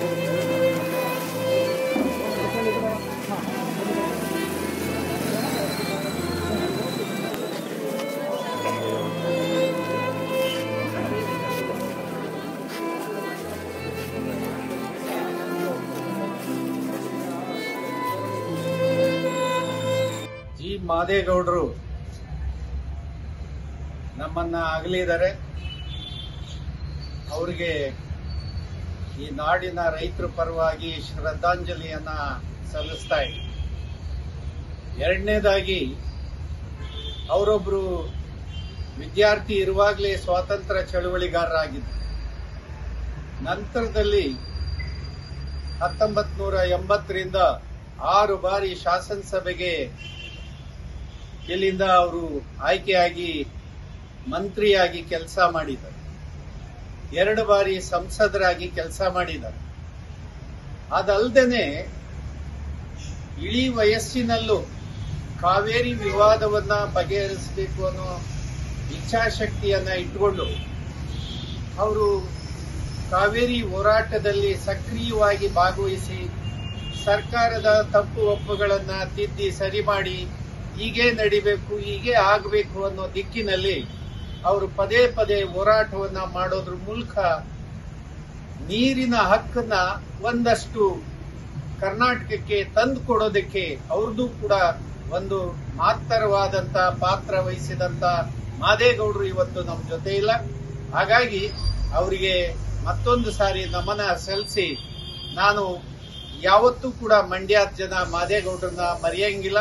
G ಮಾದೇಗೌಡರು ನಮ್ಮನ್ನ ಅಗಲಿದ್ದಾರೆ ಅವರಿಗೆ ಈ ನಾಡಿನ ರೈತರ ಪರವಾಗಿ ಶ್ರದ್ಧಾಂಜಲಿಯನ್ನ ಸಲ್ಲಿಸ್ತಾ ಇದ್ದೀನಿ ಎರಡನೇದಾಗಿ ಅವರೊಬ್ರು ವಿದ್ಯಾರ್ಥಿ ಇರುವಾಗಲೇ ಸ್ವಾತಂತ್ರ್ಯ ಚಳುವಳಿಗಾರರಾಗಿದ್ದರು ನಂತರದಲ್ಲಿ ಹತ್ತೊಂಬತ್ ನೂರ ಎಂಬತ್ತರಿಂದ ಆರು ಬಾರಿ ಶಾಸನಸಭೆಗೆ ಇಲ್ಲಿಂದ ಅವರು ಆಯ್ಕೆಯಾಗಿ ಮಂತ್ರಿಯಾಗಿ ಕೆಲಸ ಮಾಡಿದರು ಎರಡು ಬಾರಿ ಸಂಸದರಾಗಿ ಕೆಲಸ ಮಾಡಿದರು ಅದಲ್ಲದೆ ಇಳಿ ವಯಸ್ಸಿನಲ್ಲೂ ಕಾವೇರಿ ವಿವಾದವನ್ನ ಬಗೆಹರಿಸಬೇಕು ಅನ್ನೋ ಇಚ್ಛಾಶಕ್ತಿಯನ್ನ ಇಟ್ಕೊಂಡು ಅವರು ಕಾವೇರಿ ಹೋರಾಟದಲ್ಲಿ ಸಕ್ರಿಯವಾಗಿ ಭಾಗವಹಿಸಿ ಸರ್ಕಾರದ ತಪ್ಪು ಒಪ್ಪುಗಳನ್ನ ತಿದ್ದಿ ಸರಿ ಮಾಡಿ ಹೀಗೆ ನಡಿಬೇಕು ಹೀಗೆ ಆಗಬೇಕು ಅನ್ನೋ ದಿಕ್ಕಿನಲ್ಲಿ ಅವರು ಪದೇ ಪದೇ ಹೋರಾಟವನ್ನ ಮಾಡೋದ್ರ ಮೂಲಕ ನೀರಿನ ಹಕ್ಕನ್ನ ಒಂದಷ್ಟು ಕರ್ನಾಟಕಕ್ಕೆ ತಂದು ಕೊಡೋದಕ್ಕೆ ಅವ್ರದ್ದು ಕೂಡ ಒಂದು ಮಹತ್ತರವಾದಂತ ಪಾತ್ರ ವಹಿಸಿದಂತ ಮಾದೇಗೌಡರು ಇವತ್ತು ನಮ್ಮ ಜೊತೆ ಇಲ್ಲ ಹಾಗಾಗಿ ಅವರಿಗೆ ಮತ್ತೊಂದು ಸಾರಿ ನಮನ ಸಲ್ಲಿಸಿ ನಾನು ಯಾವತ್ತೂ ಕೂಡ ಮಂಡ್ಯದ ಜನ ಮಾದೇಗೌಡರನ್ನ ಮರೆಯಂಗಿಲ್ಲ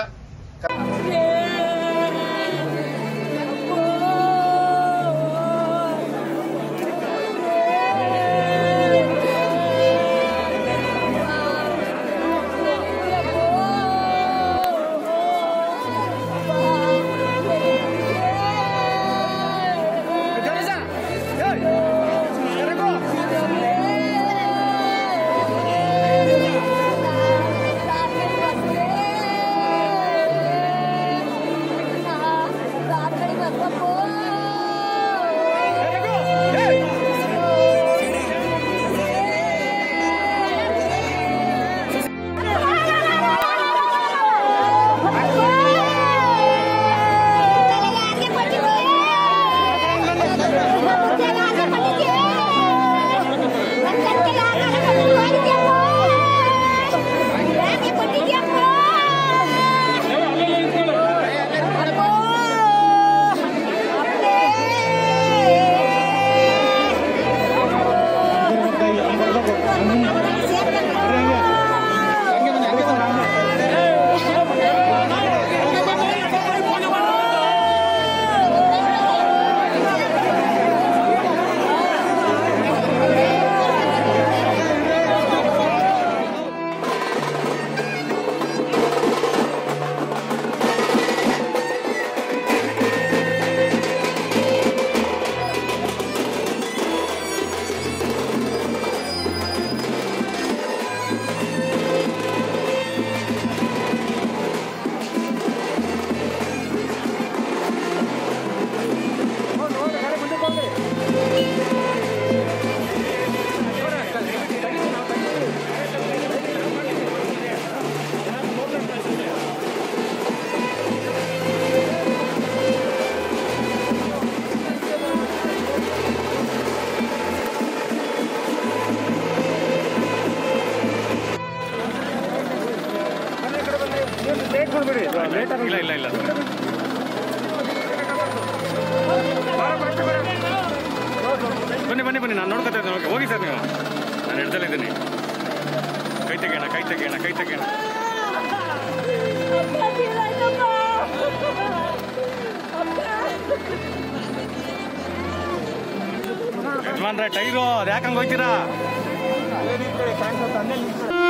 ಇಲ್ಲ ಇಲ್ಲ ಇಲ್ಲ ಬನ್ನಿ ಬನ್ನಿ ಬನ್ನಿ ನಾನು ನೋಡ್ಕೊತಾ ಇದ್ದೀನಿ ಓಕೆ ಹೋಗಿ ಸರ್ ನೀವು ನಾನು ಹಿಡ್ದಲ್ಲಿದ್ದೀನಿ ಕೈ ತೆಗೆಯೋಣ ಕೈ ತೆಗೆಯೋಣ ಕೈ ತೆಗೆಯೋಣ ಯಜಮಾನ್ರೆ ಟೈರು ಅದು ಯಾಕಂಗೆ ಹೋಗ್ತೀರಾ